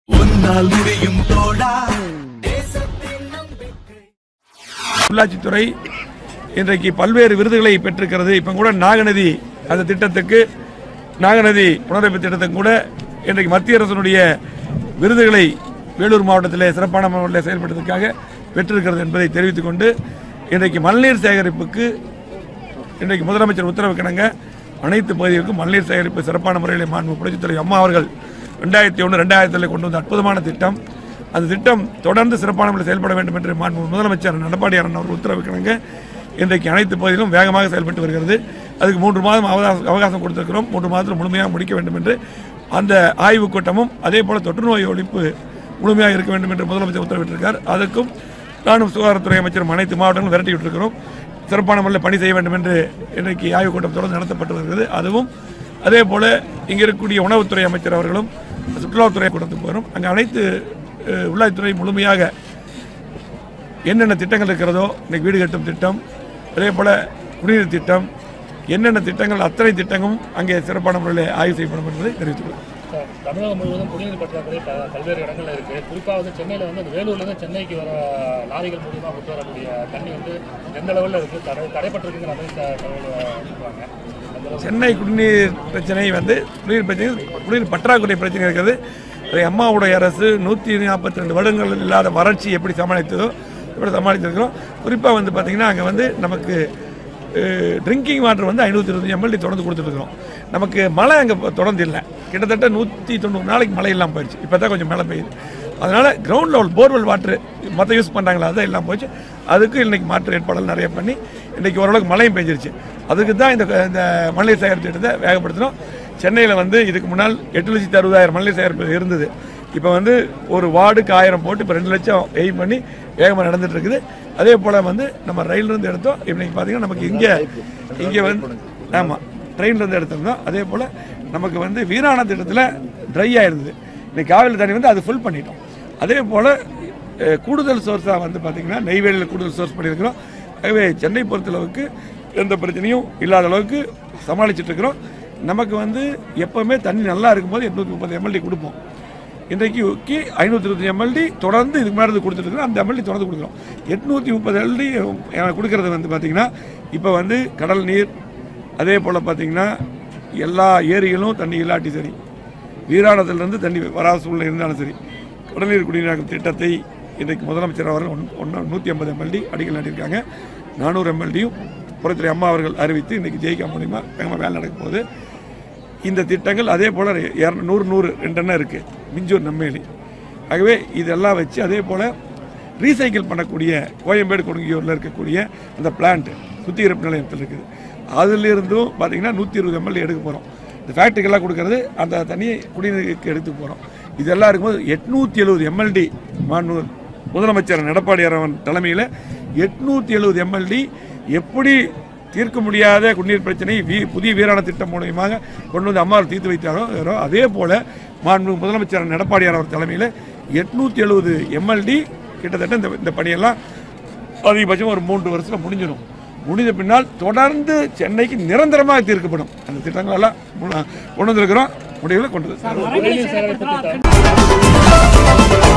உன்னால் முடியும் தோழா உள்ளாட்சித்துறை இன்றைக்கு பல்வேறு விருதுகளை பெற்றிருக்கிறது இப்போ கூட நாகநதி அந்த திட்டத்துக்கு நாகநதி புனரமைப்பு திட்டத்துக்கு கூட இன்றைக்கு மத்திய அரசினுடைய விருதுகளை வேலூர் மாவட்டத்தில் சிறப்பான முறையில் செயல்படுவதற்காக பெற்றிருக்கிறது என்பதை தெரிவித்துக் கொண்டு இன்றைக்கு மழைநீர் சேகரிப்புக்கு இன்றைக்கு முதலமைச்சர் உத்தரவு கிணங்க அனைத்து பகுதிகளுக்கும் மழைநீர் சேகரிப்பு சிறப்பான முறையில் மாண்பு புரட்சித் தலைவர் அம்மா அவர்கள் ரெண்டாயிரத்தி ஒன்று ரெண்டாயிரத்தில் கொண்டு வந்த அற்புதமான திட்டம் அந்த திட்டம் தொடர்ந்து சிறப்பான முறையில் செயல்பட வேண்டும் என்று மாண்பு முதலமைச்சர் எடப்பாடியாரன் அவர்கள் உத்தரவு கிணங்க இன்றைக்கு அனைத்து பகுதியிலும் வேகமாக செயல்பட்டு வருகிறது அதுக்கு மூன்று மாதம் அவகாசம் அவகாசம் கொடுத்திருக்கிறோம் மூன்று மாதத்தில் முழுமையாக முடிக்க வேண்டும் என்று அந்த ஆய்வுக் கூட்டமும் அதே போல தொற்று நோய் ஒழிப்பு முழுமையாக இருக்க வேண்டும் என்று முதலமைச்சர் உத்தரவிட்டிருக்கார் அதற்கும் நானும் சுகாதாரத்துறை அமைச்சரும் அனைத்து மாவட்டங்களும் விரட்டி விட்டிருக்கிறோம் சிறப்பான முறையில் பணி செய்ய வேண்டும் என்று இன்றைக்கு ஆய்வுக் கூட்டம் தொடர்ந்து நடத்தப்பட்டு வருகிறது அதுவும் அதே போல இங்கே இருக்கக்கூடிய உணவுத்துறை அமைச்சர் அவர்களும் சுற்றுலாத்துறை கூட்டத்துக்கு வரும் அங்கே அனைத்து அஹ், உள்ளாட்சித்துறை முழுமையாக என்னென்ன திட்டங்கள் இருக்கிறதோ இன்னைக்கு வீடு கட்டும் திட்டம் அதே போல குடிநீர் திட்டம் என்னென்ன திட்டங்கள் அத்தனை திட்டங்களும் அங்கே சிறப்பான முறையில் ஆய்வு செய்யப்படும் என்பதை தெரிவித்துள்ளோம் சார், தமிழகம் முழுவதும் குடிநீர் பற்றாக்குறை ப- பல்வேறு இடங்கள்ல இருக்கு குறிப்பா வந்து சென்னையில வந்து அந்த வேலூர்ல இருந்து சென்னைக்கு வர லாரிகள் மூலியமா கொண்டு வரக்கூடிய தண்ணி வந்து எந்த லெவல்ல இருக்கு தடை தடைப்பட்டிருக்குங்கிற மாதிரி த- தகவல் சொல்றாங்க அந்த அளவுக்கு சென்னை குடிநீர் பிரச்சனை வந்து குடிநீர் பிரச்சனை குடிநீர் பற்றாக்குறை பிரச்சனை இருக்கிறது அதை அம்மாவுடைய அரசு நூற்றி நாற்பத்தி ரெண்டு வருடங்கள் இல்லாத வறட்சி எப்படி சமாளித்ததோ எப்படி சமாளித்திருக்கிறோம் குறிப்பாக வந்து பார்த்திங்கன்னா அங்கே வந்து நமக்கு ட்ரிங்கிங் வாட்டர் வந்து ஐநூற்றி இருபது எம்எல்டி தொடர்ந்து கொடுத்துட்ருக்கோம் நமக்கு மழை அங்கே தொடர்ந்து இல்லை கிட்டத்தட்ட நூற்றி தொண்ணூறு நாளைக்கு மழை இல்லாமல் போயிடுச்சு இப்போ தான் கொஞ்சம் மழை பெய்யுது அதனால் கிரவுண்ட் லெவல் போர்வெல் வாட்டர் மொத்தம் யூஸ் பண்ணுறாங்களா அதான் இல்லாமல் போச்சு அதுக்கு இன்னைக்கு மாற்று ஏற்பாடுகள் நிறைய பண்ணி இன்னைக்கு ஓரளவுக்கு மழையும் பெஞ்சிருச்சு அதுக்கு தான் இந்த இந்த மழைநீர் சேகரிப்பு திட்டத்தை வேகப்படுத்தினோம் சென்னையில் வந்து இதுக்கு முன்னால் எட்டு லட்சத்தி அறுபதாயிரம் மழைநீர் சேகரிப்பு இருந்தது இப்போ வந்து ஒரு வார்டுக்கு ஆயிரம் போட்டு இப்போ ரெண்டு லட்சம் எய்ம் பண்ணி வேகமாக நடந்துட்டு இருக்குது அதே போல் வந்து நம்ம ரயிலிருந்து எடுத்தோம் இன்னைக்கு பார்த்தீங்கன்னா நமக்கு இங்கே இங்கே வந்து ஆமாம் ட்ரெயின்லேருந்து எடுத்திருந்தோம் அதே போல் நமக்கு வந்து வீராண திட்டத்தில் ட்ரை ஆயிருந்தது இன்னைக்கு காவிரி தண்ணி வந்து அது ஃபுல் பண்ணிட்டோம் அதே போல் அஹ், கூடுதல் சோர்ஸாக வந்து பார்த்திங்கன்னா நெய்வேலியில் கூடுதல் சோர்ஸ் பண்ணியிருக்கிறோம் ஆகவே சென்னை பொறுத்தளவுக்கு எந்த பிரச்சனையும் இல்லாத அளவுக்கு சமாளிச்சுட்டு இருக்கிறோம் நமக்கு வந்து எப்போவுமே தண்ணி நல்லா இருக்கும்போது எட்நூற்றி முப்பது எம்எல்டி கொடுப்போம் இன்றைக்கு ஐநூற்றி இருபத்தி எம்எல்டி தொடர்ந்து இதுக்கு மேலே இருந்து கொடுத்துட்டு இருக்கிறோம் அந்த எம்எல்டி தொடர்ந்து கொடுக்குறோம் எட்நூற்றி முப்பது எல்டி கொடுக்கறது வந்து பார்த்திங்கன்னா இப்போ வந்து கடல் நீர் அதே போல் பார்த்திங்கன்னா எல்லா ஏரிகளும் தண்ணி இல்லாட்டி சரி வீராணத்திலிருந்து தண்ணி வராத சூழ்நிலை இருந்தாலும் சரி கடல்நீர் குடிநீராக்கும் திட்டத்தை இன்றைக்கு முதலமைச்சர் அவர்கள் ஒன் ஒன்று நூற்றி ஐம்பது எம்எல்டி அடிக்கல் நாட்டியிருக்காங்க நானூறு எம்எல்டியும் புறத்துறை அம்மா அவர்கள் அறிவித்து இன்றைக்கி ஜெயிக்க மூலியமாக வேகமாக வேலை நடக்கும் போது இந்த திட்டங்கள் அதே போல் இரநூறு நூறு நூறு ரெண்டெண்ணம் இருக்குது மிஞ்சூர் நம்மேலி ஆகவே இதெல்லாம் வச்சு அதே போல் ரீசைக்கிள் பண்ணக்கூடிய கோயம்பேடு கொடுங்கியூரில் இருக்கக்கூடிய அந்த பிளான்ட் சுத்திகரிப்பு நிலையத்தில் இருக்குது அதிலிருந்தும் பார்த்தீங்கன்னா நூற்றி இருபது எம்எல்ஏ எடுக்க போகிறோம் இந்த ஃபேக்ட்ரிக்கெல்லாம் கொடுக்கறது அந்த தண்ணியை குடிநீருக்கு எடுத்து போகிறோம் இதெல்லாம் இருக்கும்போது எட்நூற்றி எழுபது எம்எல்டி மாண்பு முதலமைச்சர் எடப்பாடியார் அவன் தலைமையில் எட்நூற்றி எழுபது எம்எல்டி எப்படி தீர்க்க முடியாத குடிநீர் பிரச்சனை வீ புதிய வீராண திட்டம் மூலியமாக கொண்டு வந்து அம்மா தீர்த்து வைத்தாரோ அதே போல மாண்பு முதலமைச்சர் எடப்பாடியார் அவர் தலைமையில் எட்நூற்றி எழுபது எம்எல்டி கிட்டத்தட்ட இந்த இந்த பணியெல்லாம் அதிகபட்சம் ஒரு மூன்று வருஷத்தில் முடிஞ்சிடும் முடிந்த பின்னால் தொடர்ந்து சென்னைக்கு நிரந்தரமாக தீர்க்கப்படும் அந்த திட்டங்கள் எல்லாம் மு- கொண்டு வந்திருக்கிறோம் முடிவில் கொண்டு வந்து குடிநீர் சேகரிப்பு திட்டம்